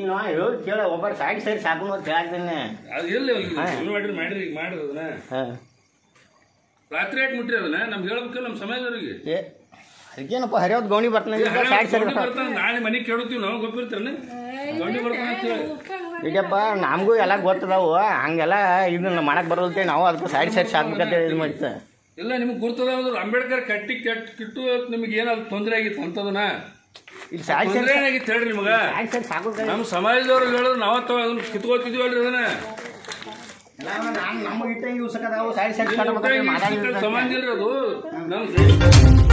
ನೀನು ಹೇಳಿ ಕೇಳ ಒಬ್ಬರು ಸೈಡ್ ಸೈಡ್ ಸಾಕು ಅಂತ ಹೇಳ್ತೀನಿ ಅದು ಎಲ್ಲಿ ಅವ್ನಿಗೆ ಮಾಡಿರಿ ಮಾಡಿರಿ ಈಗ ಮಾಡಿರಿ ಅದನ್ನ ಹಾಂ ರಾತ್ರಿ ಯಾಕೆ ಮುಟ್ರಿ ಅದನ್ನ ನಮ್ಗೆ ಹೇಳ್ಬೇಕಲ್ಲ ನಮ್ಮ ಸಮಾಜದವ್ರಿಗೆ ಏ ಅದಕ್ಕೇನಪ್ಪ ಹರಿಯೋದು ಗೌಣಿ ಬರ್ತಾನೆ ಸೈಡ್ ಸೈಡ್ ಗೌಂಡಿ ಬರ್ತಾನೆ ನಾಳೆ ಮನೆಗೆ ಕೇಳುತ್ತೀವಿ ನಾವು ಗೊತ್ತಿರ್ತಾನೆ ಗೌಂಡಿ ಬರ್ತಾನೆ ಅಂತ ಹೇಳಿ ಈಗಪ್ಪ ನಮಗೂ ಎಲ್ಲ ಗೊತ್ತದಾವು ಹಂಗೆಲ್ಲ ಇದನ್ನ ಮಾಡಕ್ ಬರೋಲ್ತೆ ನಾವು ಅದಕ್ಕೆ ಸೈಡ್ ಸೈಡ್ ಸಾಕ್ಬೇಕಂತ ಇದು ಮಾಡಿತ್ತು ಇಲ್ಲ ನಿಮ್ಗೆ ಗುರ್ತದ ಅಂಬೇಡ್ಕರ್ ಕಟ್ಟಿ ಕೆಟ್ಟ ಕಿಟ್ಟು ನಿಮ್ಗೆ ಏನಾದ್ರು ತೊಂದರೆ ಆಗಿತ್ತು ಅಂತದನ್ನ ಇಲ್ಲಿ ಸೈಡ್ ಸೈಡ್ ತೊಂದರೆ ಏನಾಗಿತ್ತು ಹೇಳ್ರಿ ನಿಮಗ ಸೈಡ್ ಸೈಡ್ ಸಾಕು ನಮ್ಮ ಸಮಾಜದವ್ರು ಹೇಳಿದ್ರು ನಾವ ಅದನ್ನ ಕಿತ್ಕೋತಿದ್ವಲ್ರಿ ಅದನ್ನ ನಮ್ಮ ಇಟ್ಟಂಗೆ ಉಸಕದಾವು ಸೈಡ್ ಸೈಡ್ ಮಾತಾಡಿ ಸಮಾಜ ಇಲ್ರಿ ಅದು ನಮ್